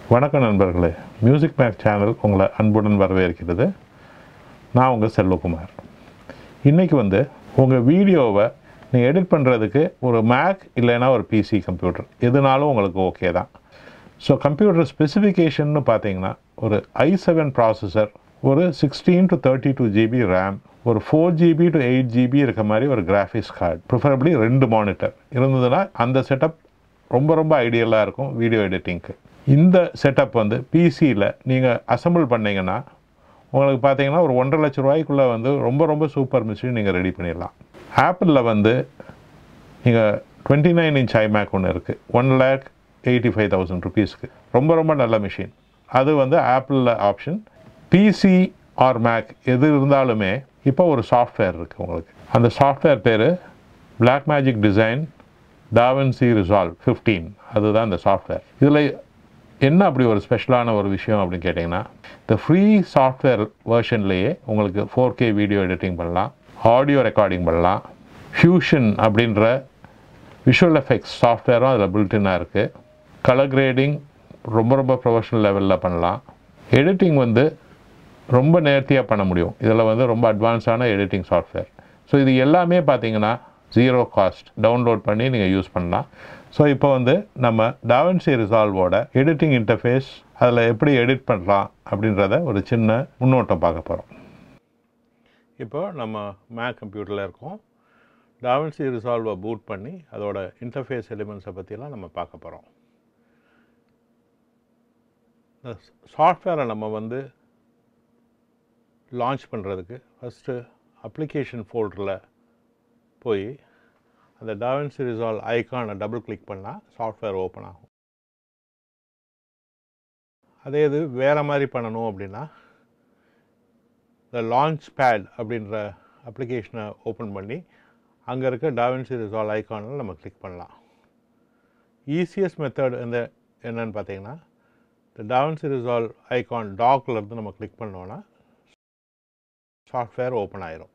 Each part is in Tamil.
வணக்கம் நண்பர்களே மியூசிக் மேக் சேனல் உங்களை அன்புடன் வரவேற்கிறது நான் உங்கள் செல்வகுமார் இன்றைக்கி வந்து உங்கள் வீடியோவை நீங்கள் எடிட் பண்ணுறதுக்கு ஒரு மேக் இல்லைன்னா ஒரு பிசி கம்ப்யூட்டர் எதுனாலும் உங்களுக்கு ஓகே தான் ஸோ கம்ப்யூட்டர் ஸ்பெசிஃபிகேஷன்னு பார்த்தீங்கன்னா ஒரு ஐ செவன் ப்ராசஸர் ஒரு sixteen to thirty two GB RAM ஒரு four GB to eight GB இருக்க மாதிரி ஒரு கிராஃபிக்ஸ் கார்டு ப்ரிஃபரபிளி ரெண்டு மானிட்டர் இருந்ததுன்னா அந்த செட்டப் ரொம்ப ரொம்ப ஐடியலாக இருக்கும் வீடியோ எடிட்டிங்க்கு இந்த செட்டப் வந்து பிசியில் நீங்கள் அசம்பிள் பண்ணீங்கன்னா உங்களுக்கு பார்த்தீங்கன்னா ஒரு ஒன்றரை லட்ச ரூபாய்க்குள்ளே வந்து ரொம்ப ரொம்ப சூப்பர் மிஷின் நீங்கள் ரெடி பண்ணிடலாம் ஆப்பிளில் வந்து நீங்கள் டுவெண்ட்டி நைன் இன்ச் ஐமேக் ஒன்று இருக்குது one lakh eighty five thousand ருபீஸ்க்கு ரொம்ப ரொம்ப நல்ல மிஷின் அது வந்து ஆப்பிளில் ஆப்ஷன் பிசி ஆர் மேக் எது இருந்தாலுமே இப்போ ஒரு சாஃப்ட்வேர் இருக்குது உங்களுக்கு அந்த சாஃப்ட்வேர் பேர் Blackmagic design DaVinci Resolve fifteen அதுதான் இந்த சாஃப்ட்வேர் இதில் என்ன அப்படி ஒரு ஸ்பெஷலான ஒரு விஷயம் அப்படின்னு கேட்டிங்கன்னா இந்த ஃப்ரீ சாஃப்ட்வேர் வேர்ஷன்லேயே உங்களுக்கு ஃபோர் கே வீடியோ எடிட்டிங் பண்ணலாம் ஆடியோ ரெக்கார்டிங் பண்ணலாம் ஃபியூஷன் அப்படின்ற விஷுவல் எஃபெக்ட்ஸ் சாஃப்ட்வேரும் அதில் பில்டின்னாக இருக்குது கலர் கிரேடிங் ரொம்ப ரொம்ப ப்ரொஃபஷனல் லெவலில் பண்ணலாம் எடிட்டிங் வந்து ரொம்ப நேர்த்தியாக பண்ண முடியும் இதில் வந்து ரொம்ப அட்வான்ஸான எடிட்டிங் சாஃப்ட்வேர் ஸோ இது எல்லாமே பார்த்தீங்கன்னா ஜீரோ காஸ்ட் டவுன்லோட் பண்ணி நீங்கள் யூஸ் பண்ணலாம் ஸோ இப்போ வந்து நம்ம டாவன்சி ரிசால்வோட எடிட்டிங் இன்டர்ஃபேஸ் அதில் எப்படி எடிட் பண்ணலாம் அப்படின்றத ஒரு சின்ன முன்னோட்டம் பார்க்க போகிறோம் இப்போ நம்ம மேக் கம்ப்யூட்டரில் இருக்கோம் டாவன்சி ரிசால்வை பூட் பண்ணி அதோட இன்டர்ஃபேஸ் எலிமெண்ட்ஸை பற்றிலாம் நம்ம பார்க்க போகிறோம் இந்த சாஃப்ட்வேரை நம்ம வந்து லான்ச் பண்ணுறதுக்கு ஃபஸ்ட்டு அப்ளிகேஷன் ஃபோல்டரில் போய் அந்த டாவன்சி ரிசால்வ் ஐக்கானை டபுள் கிளிக் பண்ணால் சாஃப்ட்வேர் ஓப்பன் ஆகும் அதே இது வேறு மாதிரி பண்ணணும் அப்படின்னா இந்த லான்ச் பேட் அப்படின்ற அப்ளிகேஷனை ஓப்பன் பண்ணி அங்கே இருக்க டாவன்சி ரிசால்வ் ஐக்கானில் நம்ம கிளிக் பண்ணலாம் ஈஸியஸ்ட் மெத்தட் இந்த என்னன்னு பார்த்தீங்கன்னா இந்த டாவன்சி ரிசால்வ் ஐகான் டாக்ல இருந்து நம்ம கிளிக் பண்ணோன்னா சாஃப்ட்வேர் ஓப்பன் ஆயிரும்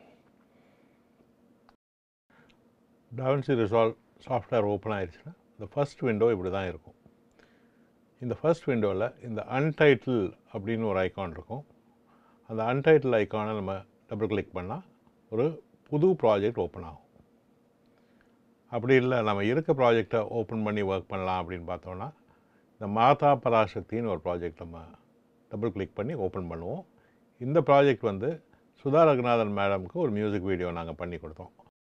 டாவன்சி ரிசால்வ் சாஃப்ட்வேர் ஓப்பன் ஆயிடுச்சுன்னா இந்த ஃபஸ்ட் விண்டோ இப்படி தான் இருக்கும் இந்த ஃபஸ்ட் விண்டோவில் இந்த அன்டைட்டில் அப்படின்னு ஒரு ஐக்கான் இருக்கும் அந்த அன்டைட்டில் ஐக்கானை நம்ம டபுள் கிளிக் பண்ணால் ஒரு புது ப்ராஜெக்ட் ஓப்பன் ஆகும் அப்படி இல்லை நம்ம இருக்க ப்ராஜெக்டை ஓப்பன் பண்ணி ஒர்க் பண்ணலாம் அப்படின்னு பார்த்தோன்னா இந்த மாதா பராசக்தின்னு ஒரு ப்ராஜெக்ட் நம்ம டபுள் கிளிக் பண்ணி ஓப்பன் பண்ணுவோம் இந்த ப்ராஜெக்ட் வந்து சுதா ரகுநாதன் மேடம்க்கு ஒரு மியூசிக் வீடியோ நாங்கள் பண்ணி கொடுத்தோம்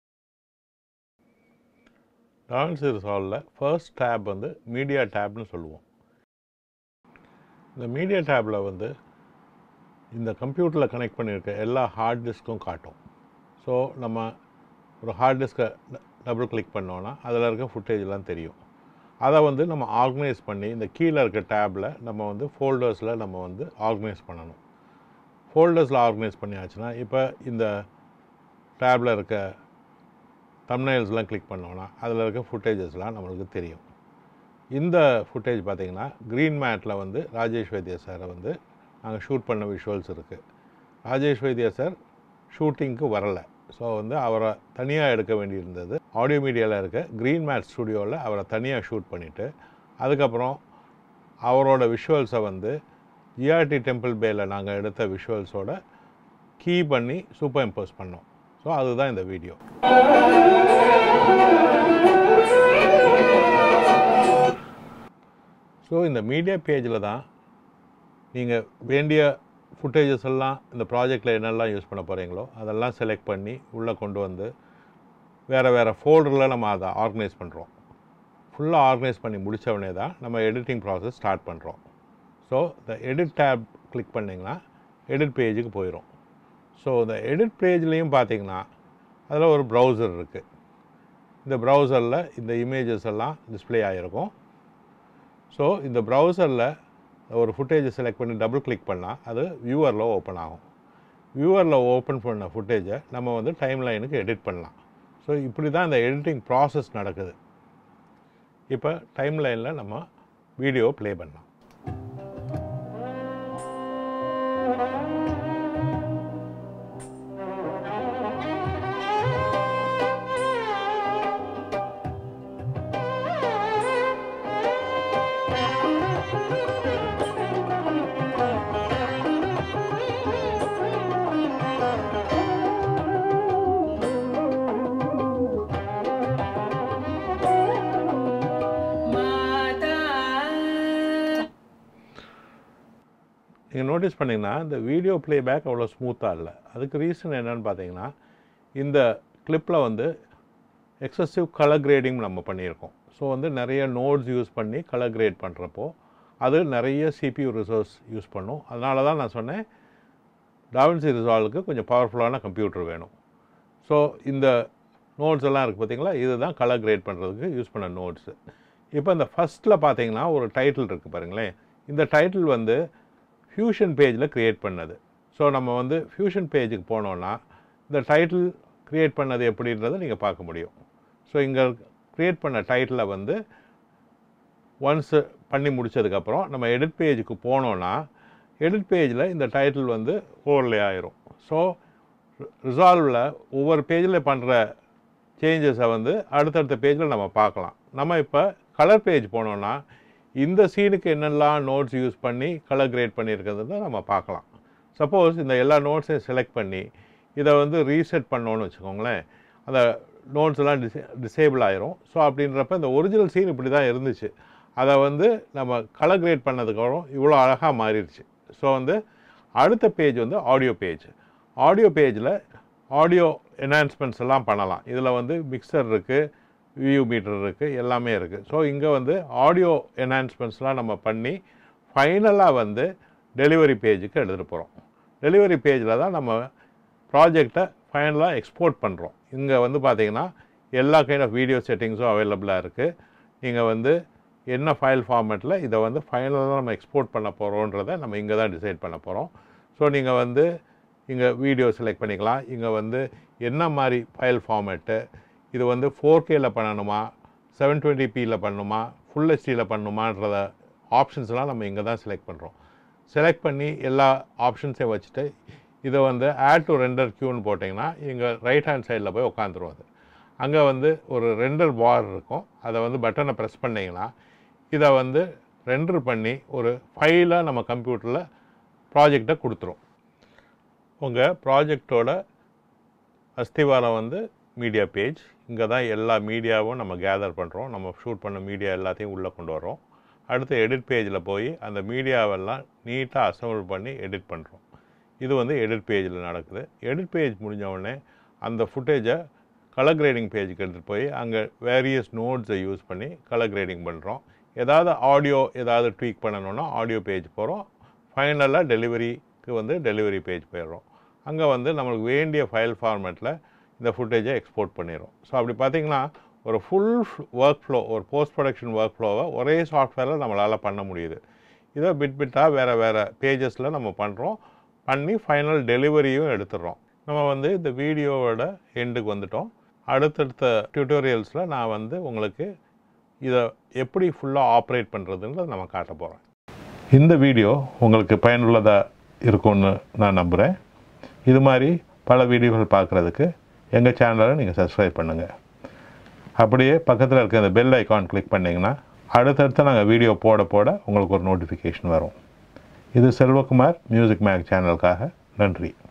டான்ஸ் ரிசால்வில் ஃபர்ஸ்ட் டேப் வந்து மீடியா டேப்னு சொல்லுவோம் இந்த மீடியா டேப்பில் வந்து இந்த கம்ப்யூட்டரில் கனெக்ட் பண்ணியிருக்க எல்லா ஹார்ட் டிஸ்க்கும் காட்டும் ஸோ நம்ம ஒரு ஹார்ட் டிஸ்கை டபுள் கிளிக் பண்ணோன்னா அதில் இருக்க ஃபுட்டேஜ்லாம் தெரியும் அதை வந்து நம்ம ஆர்கனைஸ் பண்ணி இந்த கீழே இருக்க டேப்பில் நம்ம வந்து ஃபோல்டர்ஸில் நம்ம வந்து ஆர்கனைஸ் பண்ணணும் ஃபோல்டர்ஸில் ஆர்கனைஸ் பண்ணியாச்சுன்னா இப்போ இந்த டேப்பில் இருக்க தம்னைல்ஸ்லாம் கிளிக் பண்ணோன்னா அதில் இருக்க ஃபுட்டேஜஸ்லாம் நம்மளுக்கு தெரியும் இந்த ஃபுட்டேஜ் பார்த்திங்கன்னா க்ரீன் மேட்டில் வந்து ராஜேஷ் வைத்தியா சாரை வந்து நாங்கள் ஷூட் பண்ண விஷுவல்ஸ் இருக்குது ராஜேஷ் வைத்தியா சார் ஷூட்டிங்க்கு வரலை ஸோ வந்து அவரை தனியாக எடுக்க வேண்டியிருந்தது ஆடியோ மீடியாவில் இருக்க க்ரீன் மேட் ஸ்டுடியோவில் அவரை தனியாக ஷூட் பண்ணிவிட்டு அதுக்கப்புறம் அவரோட விஷுவல்ஸை வந்து ஜிஆர்டி டெம்பிள் பேயில் நாங்கள் எடுத்த விஷுவல்ஸோட கீ பண்ணி சூப்பர் இம்போஸ் பண்ணோம் ஸோ அதுதான் இந்த வீடியோ ஸோ இந்த மீடியா பேஜில் தான் நீங்கள் வேண்டிய ஃபுட்டேஜஸ் எல்லாம் இந்த ப்ராஜெக்டில் என்னெல்லாம் யூஸ் பண்ண போகிறீங்களோ அதெல்லாம் செலக்ட் பண்ணி உள்ளே கொண்டு வந்து வேறு வேறு ஃபோல்டரில் நம்ம அதை ஆர்கனைஸ் பண்ணுறோம் ஃபுல்லாக ஆர்கனைஸ் பண்ணி முடித்தவொடனே தான் நம்ம எடிட்டிங் ப்ராசஸ் ஸ்டார்ட் பண்ணுறோம் ஸோ இந்த எடிட் டேப் கிளிக் பண்ணிங்கன்னா எடிட் பேஜுக்கு போயிடும் ஸோ இந்த எடிட் பேஜ்லேயும் பார்த்தீங்கன்னா அதில் ஒரு ப்ரௌசர் இருக்குது இந்த ப்ரௌசரில் இந்த இமேஜஸ் எல்லாம் டிஸ்பிளே ஆகிருக்கும் ஸோ இந்த ப்ரௌசரில் ஒரு ஃபுட்டேஜை செலக்ட் பண்ணி டபுள் கிளிக் பண்ணால் அது வியூவரில் ஓப்பன் ஆகும் வியூவரில் ஓப்பன் பண்ண ஃபுட்டேஜை நம்ம வந்து டைம் லைனுக்கு எடிட் பண்ணலாம் ஸோ இப்படி தான் இந்த எடிட்டிங் ப்ராசஸ் நடக்குது இப்போ டைம் லைனில் நம்ம வீடியோ ப்ளே பண்ணலாம் Thank you. நீங்கள் நோட்டீஸ் பண்ணிங்கன்னா இந்த வீடியோ ப்ளேபேக் அவ்வளோ ஸ்மூத்தாக இல்லை அதுக்கு ரீசன் என்னன்னு பார்த்தீங்கன்னா இந்த கிளிப்பில் வந்து எக்ஸசிவ் கலர் கிரேடிங் நம்ம பண்ணியிருக்கோம் ஸோ வந்து நிறைய நோட்ஸ் யூஸ் பண்ணி கலர் கிரேட் பண்ணுறப்போ அது நிறைய சிபியூ ரிசோர்ஸ் யூஸ் பண்ணும் அதனால தான் நான் சொன்னேன் டாவின்சி ரிசால்வுக்கு கொஞ்சம் பவர்ஃபுல்லான கம்ப்யூட்டர் வேணும் ஸோ இந்த நோட்ஸ் எல்லாம் இருக்குது பார்த்தீங்களா இதுதான் கலர் கிரேட் பண்ணுறதுக்கு யூஸ் பண்ண நோட்ஸு இப்போ இந்த ஃபஸ்ட்டில் பார்த்தீங்கன்னா ஒரு டைட்டில் இருக்குது பாருங்களேன் இந்த டைட்டில் வந்து ஃபியூஷன் பேஜில் க்ரியேட் பண்ணது ஸோ நம்ம வந்து ஃபியூஷன் பேஜுக்கு போனோன்னா இந்த டைட்டில் க்ரியேட் பண்ணது எப்படின்றத நீங்கள் பார்க்க முடியும் ஸோ இங்கே க்ரியேட் பண்ண டைட்டிலை வந்து ஒன்ஸ் பண்ணி முடிச்சதுக்கப்புறம் நம்ம எடிட் பேஜுக்கு போனோன்னா எடிட் பேஜில் இந்த டைட்டில் வந்து ஓவர்லே ஆயிரும் ஸோ ரிசால்வில் ஒவ்வொரு பேஜில் பண்ணுற சேஞ்சஸை வந்து அடுத்தடுத்த பேஜில் நம்ம பார்க்கலாம் நம்ம இப்போ கலர் பேஜ் போனோன்னா இந்த சீனுக்கு என்னெல்லாம் நோட்ஸ் யூஸ் பண்ணி கலர் கிரேட் பண்ணியிருக்கிறத நம்ம பார்க்கலாம் சப்போஸ் இந்த எல்லா நோட்ஸையும் செலக்ட் பண்ணி இதை வந்து ரீசெட் பண்ணோன்னு வச்சுக்கோங்களேன் அந்த நோட்ஸ் எல்லாம் டிசே டிசேபிள் ஆயிரும் ஸோ அப்படின்றப்ப இந்த ஒரிஜினல் சீன் இப்படி தான் இருந்துச்சு அதை வந்து நம்ம கலர் கிரேட் பண்ணதுக்கப்புறம் இவ்வளோ அழகாக மாறிடுச்சு ஸோ வந்து அடுத்த பேஜ் வந்து ஆடியோ பேஜ் ஆடியோ பேஜில் ஆடியோ என்ஹான்ஸ்மெண்ட்ஸ் எல்லாம் பண்ணலாம் இதில் வந்து மிக்சர் இருக்குது வியூ மீட்டர் இருக்குது எல்லாமே இருக்குது ஸோ இங்கே வந்து ஆடியோ என்ஹான்ஸ்மெண்ட்ஸ்லாம் நம்ம பண்ணி ஃபைனலாக வந்து டெலிவரி பேஜுக்கு எடுத்துகிட்டு போகிறோம் டெலிவரி பேஜில் தான் நம்ம ப்ராஜெக்டை ஃபைனலாக எக்ஸ்போர்ட் பண்ணுறோம் இங்கே வந்து பார்த்தீங்கன்னா எல்லா கைண்ட் ஆஃப் வீடியோ செட்டிங்ஸும் அவைலபிளாக இருக்குது நீங்கள் வந்து என்ன ஃபைல் ஃபார்மேட்டில் இதை வந்து ஃபைனலாக நம்ம எக்ஸ்போர்ட் பண்ண போகிறோன்றதை நம்ம இங்கே தான் டிசைட் பண்ண போகிறோம் ஸோ நீங்கள் வந்து இங்கே வீடியோ செலக்ட் பண்ணிக்கலாம் இங்கே வந்து என்ன மாதிரி ஃபைல் ஃபார்மேட்டு இது வந்து ஃபோர் கேல பண்ணணுமா செவன் டுவெண்ட்டி பியில் பண்ணணுமா ஃபுல் ஹெச்டியில் பண்ணணுமான்றத ஆப்ஷன்ஸ்லாம் நம்ம இங்கே தான் செலக்ட் பண்ணுறோம் செலக்ட் பண்ணி எல்லா ஆப்ஷன்ஸையும் வச்சுட்டு இதை வந்து ஆட் டு ரெண்டர் க்யூன்னு போட்டிங்கன்னா இங்கே ரைட் ஹேண்ட் சைடில் போய் உட்காந்துரும் அது அங்கே வந்து ஒரு ரெண்டர் பார் இருக்கும் அதை வந்து பட்டனை ப்ரெஸ் பண்ணிங்கன்னா இதை வந்து ரெண்டர் பண்ணி ஒரு ஃபைலாக நம்ம கம்ப்யூட்டரில் ப்ராஜெக்டை கொடுத்துரும் உங்கள் ப்ராஜெக்டோட அஸ்திவாரம் வந்து மீடியா பேஜ் இங்கே தான் எல்லா மீடியாவும் நம்ம கேதர் பண்ணுறோம் நம்ம ஷூட் பண்ண மீடியா எல்லாத்தையும் உள்ளே கொண்டு வரோம் அடுத்து எடிட் பேஜில் போய் அந்த மீடியாவெல்லாம் நீட்டாக அசம்பிள் பண்ணி எடிட் பண்ணுறோம் இது வந்து எடிட் பேஜில் நடக்குது எடிட் பேஜ் முடிஞ்ச உடனே அந்த ஃபுட்டேஜை கலர் கிரேடிங் பேஜுக்கு எடுத்துகிட்டு போய் அங்கே வேரியஸ் நோட்ஸை யூஸ் பண்ணி கலர் கிரேடிங் பண்ணுறோம் ஏதாவது ஆடியோ ஏதாவது ட்வீக் பண்ணணும்னா ஆடியோ பேஜ் போகிறோம் ஃபைனலாக டெலிவரிக்கு வந்து டெலிவரி பேஜ் போயிடுறோம் அங்கே வந்து நம்மளுக்கு வேண்டிய ஃபைல் ஃபார்மேட்டில் இந்த ஃபுட்டேஜை எக்ஸ்போர்ட் பண்ணிடும் ஸோ அப்படி பார்த்தீங்கன்னா ஒரு ஃபுல் ஒர்க் ஃப்ளோ ஒரு போஸ்ட் ப்ரொடக்ஷன் ஒர்க் ஃப்ளோவை ஒரே சாஃப்ட்வேரில் நம்மளால் பண்ண முடியுது இதை பிட் பிட்டாக வேறு வேறு பேஜஸில் நம்ம பண்ணுறோம் பண்ணி ஃபைனல் டெலிவரியும் எடுத்துடுறோம் நம்ம வந்து இந்த வீடியோவோட எண்டுக்கு வந்துட்டோம் அடுத்தடுத்த டியூட்டோரியல்ஸில் நான் வந்து உங்களுக்கு இதை எப்படி ஃபுல்லாக ஆப்ரேட் பண்ணுறதுன்றத நம்ம காட்ட போகிறேன் இந்த வீடியோ உங்களுக்கு பயனுள்ளதாக இருக்கும்னு நான் நம்புகிறேன் இது மாதிரி பல வீடியோகள் பார்க்குறதுக்கு எங்கள் சேனலை நீங்கள் சப்ஸ்கிரைப் பண்ணுங்கள் அப்படியே பக்கத்தில் இருக்க இந்த பெல் ஐக்கான் கிளிக் பண்ணிங்கன்னா அடுத்தடுத்து நாங்கள் வீடியோ போட போட உங்களுக்கு ஒரு நோட்டிஃபிகேஷன் வரும் இது செல்வகுமார் மியூசிக் மேக் சேனலுக்காக நன்றி